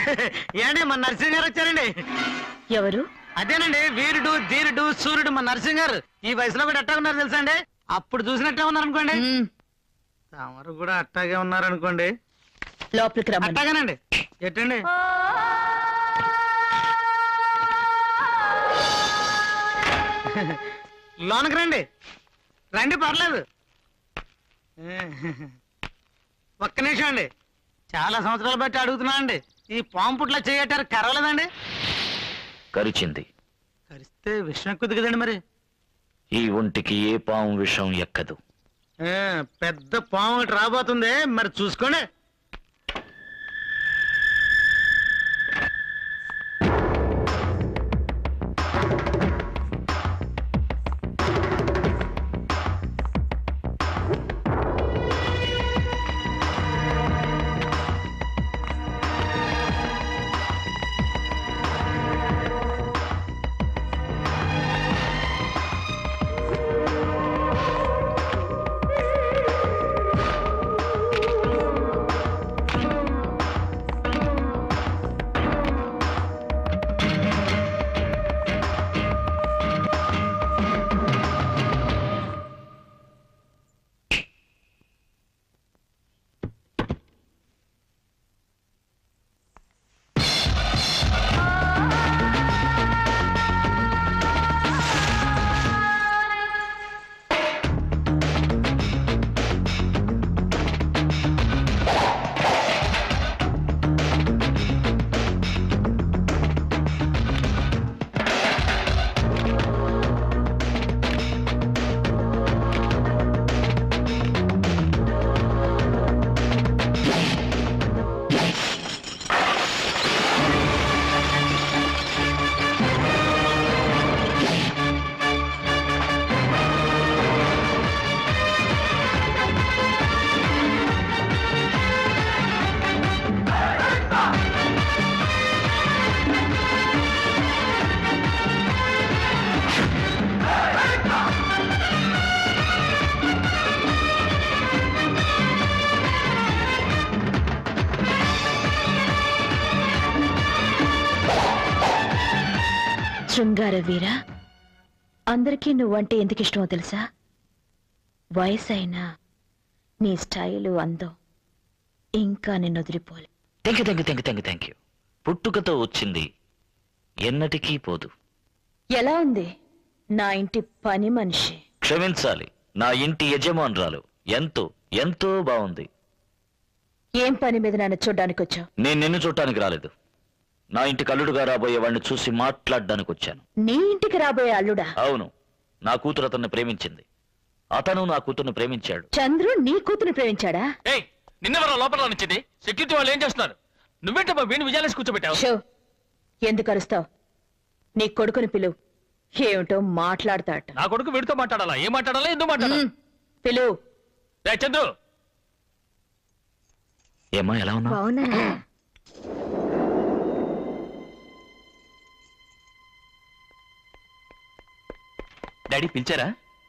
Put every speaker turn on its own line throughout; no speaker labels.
ఏండి మన నరసింహ గారు వచ్చారండి
ఎవరు
అదేనండి వీరుడు ధీరుడు సూర్యుడు మన నరసింహ గారు ఈ వయసులో కూడా ఎట్టా ఉన్నారు తెలుసా అండి అప్పుడు చూసినట్టే ఉన్నారు అనుకోండి
మ్మ్.
తమరు కూడా అట్టాగే ఉన్నారు అనుకోండి
లోపలికి రమ్మని
అట్టాగానండి ఎట్టండి లోనకి రండి రండి పర్లేదు ఒక్క నిమిషం అండి చాలా సంవత్సరాలు బట్టి అడుగుతున్నా అండి ఈ పాము పుట్ల చేయటారు కరవలేదండి
కరిచింది
కరిస్తే విషయం ఎక్కుద్ది కదండి మరి
ఈ ఒంటికి ఏ పాము విషం ఎక్కదు
ఆ, పెద్ద పాము ఒకటి రాబోతుంది మరి చూసుకోండి
శృంగార వీర అందరికీ నువ్వంటే ఎందుకు ఇష్టమో తెలుసా వయసైనా నీ స్టైలు అందం ఇంకా నిన్ను వదిలిపోలే
thank you thank you thank you thank you thank you పుట్టుకతో వచ్చింది ఎన్నటికీ పోదు
ఎలా ఉంది నా ఇంటి పని మనిషి
క్షమించాలి నా ఇంటి యజమానురాలు ఎంతో ఎంతో బాగుంది
ఏం పని మీద నన్ను చూడ్డానికి వచ్చావు
నేను నిన్ను చూడటానికి రాలేదు నా ఇంటి కల్లుడుగా రాబోయే వాడిని చూసి మాట్లాడడానికి వచ్చాను
నీ ఇంటికి రాబోయే అల్లుడా
అవును నా కూతురు అతన్ని ప్రేమించింది అతను నా కూతుర్ని ప్రేమించాడు
చంద్రు నీ కూతురు ప్రేమించాడా
ఏయ్ నిన్నెవరో లోపల నుంచింది సెక్యూరిటీ వాళ్ళు ఏం చేస్తున్నారు నువ్వేంటమ్మా వీణు విజయాలేసి కూర్చోబెట్టావు
షో ఎందుకు అరుస్తావు నీ కొడుకుని పిలువు ఏమిటో మాట్లాడతాట
నా కొడుకు వీడితో మాట్లాడాలా ఏం మాట్లాడాలా ఎందుకు మాట్లాడాలా
పిలువు
రేయ్ చంద్రు
ఏమా ఎలా ఉన్నా
అవునా
డాడీ పిలిచారా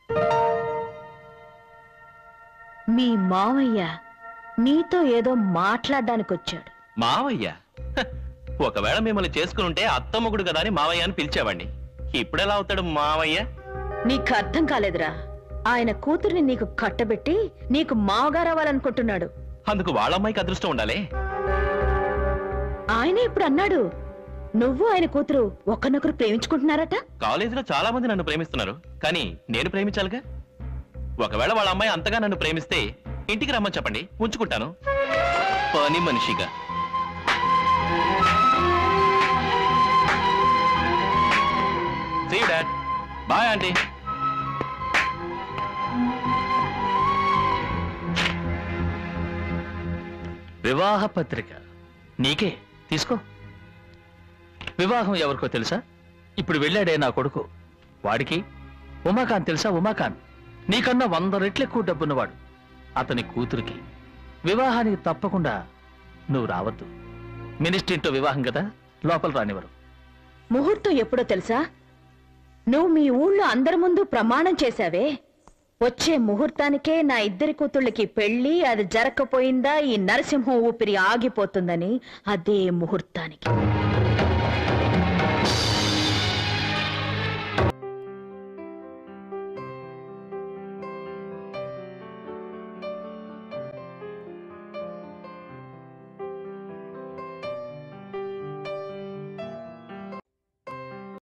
మీ మావయ్య నీతో ఏదో మాట్లాడడానికి వచ్చాడు
మావయ్య హ, ఒకవేళ మిమ్మల్ని చేసుకుని ఉంటే అత్తమ్మగుడు కదా అని మావయ్య అని పిలిచేవాడిని ఇప్పుడెలా అవుతాడు మావయ్య
నీకు అర్థం కాలేదురా ఆయన కూతుర్ని నీకు కట్టబెట్టి నీకు మావగారు అవ్వాలనుకుంటున్నాడు
అందుకు వాళ్ళ అమ్మాయికి అదృష్టం ఉండాలి
ఆయన ఇప్పుడు అన్నాడు నువ్వు ఆయన కూతురు ఒకరినొకరు ప్రేమించుకుంటున్నారట
కాలేజీలో చాలా మంది నన్ను ప్రేమిస్తున్నారు కానీ నేను ప్రేమించాలిగా ఒకవేళ వాళ్ళ అమ్మాయి అంతగా నన్ను ప్రేమిస్తే ఇంటికి రమ్మని చెప్పండి ఉంచుకుంటాను పని మనిషిగా డాడ్ బాయ్ ఆంటీ
వివాహ పత్రిక నీకే తీసుకో వివాహం ఎవరికో తెలుసా ఇప్పుడు వెళ్ళాడే నా కొడుకు వాడికి ఉమాకాంత్ తెలుసా ఉమాకాంత్ నీకన్నా వంద రెట్లు ఎక్కువ డబ్బున్నవాడు అతని కూతురికి వివాహానికి తప్పకుండా నువ్వు రావద్దు మినిస్ట్రీతో వివాహం కదా లోపల రానివ్వరు
ముహూర్తం ఎప్పుడో తెలుసా నువ్వు మీ ఊళ్ళో అందరి ముందు ప్రమాణం చేశావే వచ్చే ముహూర్తానికే నా ఇద్దరి కూతుళ్ళకి పెళ్లి అది జరగకపోయిందా ఈ నరసింహం ఊపిరి ఆగిపోతుందని అదే ముహూర్తానికి